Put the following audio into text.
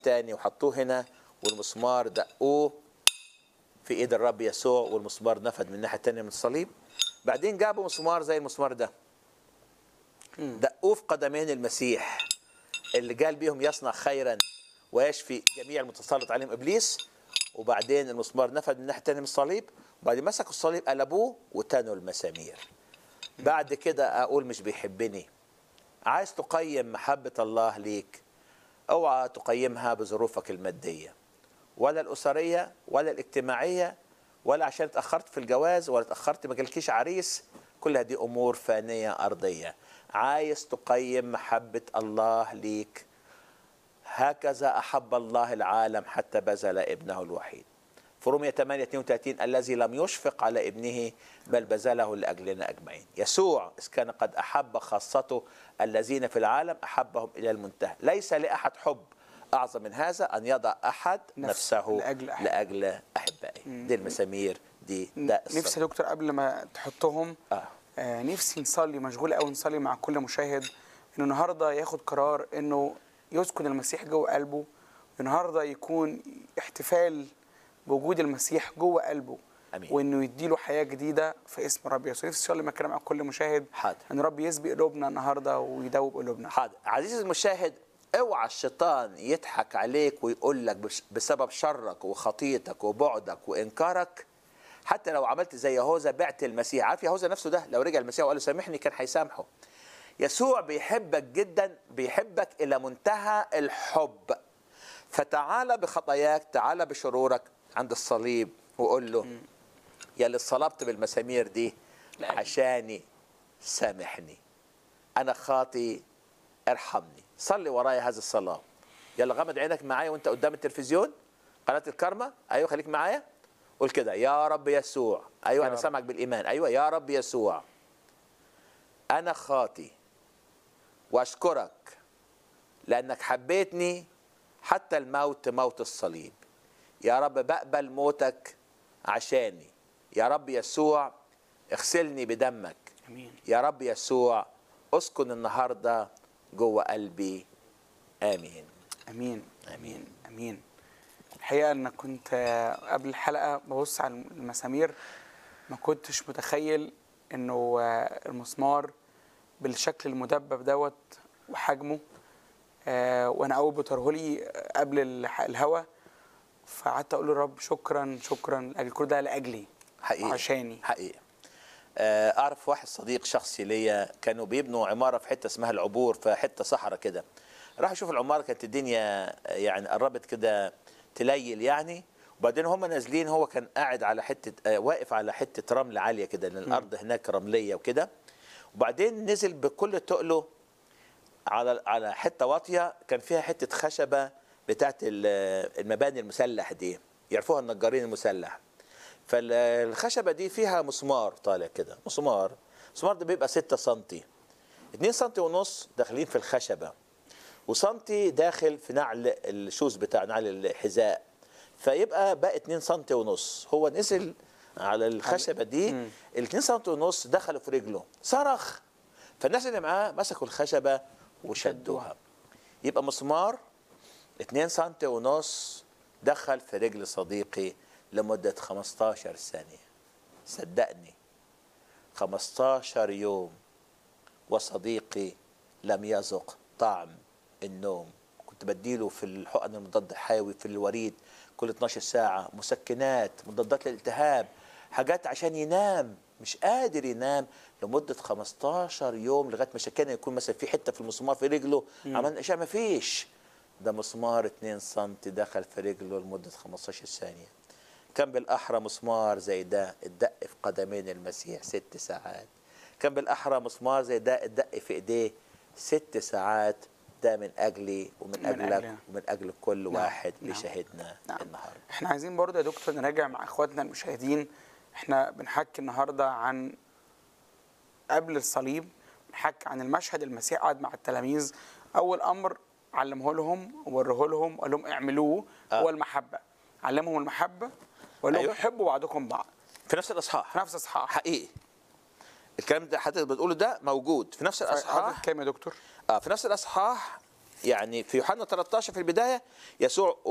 تاني وحطوه هنا والمسمار دقوه في ايد الرب يسوع والمسمار نفد من الناحيه التانيه من الصليب بعدين جابوا مسمار زي المسمار ده دقوه في قدمين المسيح اللي قال بيهم يصنع خيرا ويشفي جميع المتسلط عليهم ابليس وبعدين المسمار نفد من الناحيه التانيه من الصليب وبعدين مسكوا الصليب قلبوه وتنوا المسامير بعد كده اقول مش بيحبني عايز تقيم محبه الله ليك اوعى تقيمها بظروفك الماديه ولا الاسريه ولا الاجتماعيه ولا عشان اتاخرت في الجواز ولا اتاخرت ما جالكيش عريس كل هذه امور فانيه ارضيه عايز تقيم محبه الله ليك هكذا احب الله العالم حتى بذل ابنه الوحيد في رومية 8 32 الذي لم يشفق على ابنه بل بذله لاجلنا اجمعين يسوع اذ كان قد احب خاصته الذين في العالم احبهم الى المنتهى ليس لاحد حب اعظم من هذا ان يضع احد نفس- نفسه لأجل أحب. لاجل احبائه دي المسامير دي ده نفسي الصبر. يا دكتور قبل ما تحطهم آه. آه نفسي نصلي مشغول قوي نصلي مع كل مشاهد انه النهارده ياخد قرار انه يسكن المسيح جوه قلبه النهارده يكون احتفال بوجود المسيح جوه قلبه أمين. وانه يديله حياه جديده في اسم رب يسوع نفسي اصلي مع مع كل مشاهد حاضر. ان رب يسبق قلوبنا النهارده ويدوب قلوبنا حاضر عزيزي المشاهد اوعى الشيطان يضحك عليك ويقول لك بش- بسبب شرك وخطيتك وبعدك وانكارك حتى لو عملت زي يهوذا بعت المسيح عارف يهوذا نفسه ده لو رجع المسيح وقال له سامحني كان هيسامحه يسوع بيحبك جدا بيحبك الى منتهى الحب فتعال بخطاياك تعال بشرورك عند الصليب وقول له يا اللي اتصلبت بالمسامير دي لأجل. عشاني سامحني انا خاطي ارحمني صلي ورايا هذه الصلاه يلا غمض عينك معايا وانت قدام التلفزيون قناه الكرمه ايوه خليك معايا قول كده يا رب يسوع ايوه يا انا رب. سامعك بالايمان ايوه يا رب يسوع انا خاطي واشكرك لانك حبيتني حتى الموت موت الصليب يا رب بقبل موتك عشاني يا رب يسوع اغسلني بدمك امين يا رب يسوع اسكن النهارده جوه قلبي امين امين امين امين الحقيقه ان كنت آه، قبل الحلقه ببص على المسامير ما كنتش متخيل انه آه، المسمار بالشكل المدبب دوت وحجمه آه، وانا اول بطره لي قبل الح- الهوا فقعدت اقول للرب شكرا شكرا لاجل كل ده لاجلي حقيقي عشاني حقيقي آه، اعرف واحد صديق شخصي ليا كانوا بيبنوا عماره في حته اسمها العبور في حته صحراء كده راح اشوف العماره كانت الدنيا آه، يعني قربت كده تليل يعني وبعدين هم نازلين هو كان قاعد على حته آه، واقف على حته رمل عاليه كده لان الارض هناك رمليه وكده وبعدين نزل بكل تقله على على حته واطيه كان فيها حته خشبه بتاعت ال- المباني المسلح دي يعرفوها النجارين المسلح فالخشبه دي فيها مسمار طالع كده مسمار المسمار ده بيبقى 6 سم 2 سم ونص داخلين في الخشبه وسنتي داخل في نعل الشوز بتاع نعل الحذاء فيبقى بقى 2 سم ونص هو نزل على الخشبه دي ال 2 سم ونص دخلوا في رجله صرخ فالناس اللي معاه مسكوا الخشبه وشدوها يبقى مسمار 2 سم ونص دخل في رجل صديقي لمدة 15 ثانية صدقني 15 يوم وصديقي لم يذق طعم النوم كنت بديله في الحقن المضاد الحيوي في الوريد كل 12 ساعة مسكنات مضادات للالتهاب حاجات عشان ينام مش قادر ينام لمدة 15 يوم لغاية ما شكينا يكون مثلا في حتة في المسمار في رجله عملنا اشعة ما فيش ده مسمار 2 سم دخل في رجله لمدة 15 ثانية كان بالأحرى مسمار زي ده اتدق في قدمين المسيح ست ساعات كان بالأحرى مسمار زي ده اتدق في إيديه ست ساعات ده من أجلي ومن من أجلك أجلنا. ومن أجل كل نعم، واحد نعم، بيشاهدنا نعم. النهارده احنا عايزين برضه يا دكتور نراجع مع اخواتنا المشاهدين احنا بنحكي النهارده عن قبل الصليب بنحكي عن المشهد المسيح قعد مع التلاميذ اول امر علمه لهم ووريه لهم وقال لهم اعملوه آه. هو المحبه علمهم المحبه وقال لهم أيوه. حبوا بعضكم بعض في نفس الإصحاح في نفس اصحاح حقيقي الكلام ده حضرتك بتقوله ده موجود في نفس حضرتك الإصحاح كام يا دكتور اه في نفس الاصحاح يعني في يوحنا 13 في البدايه يسوع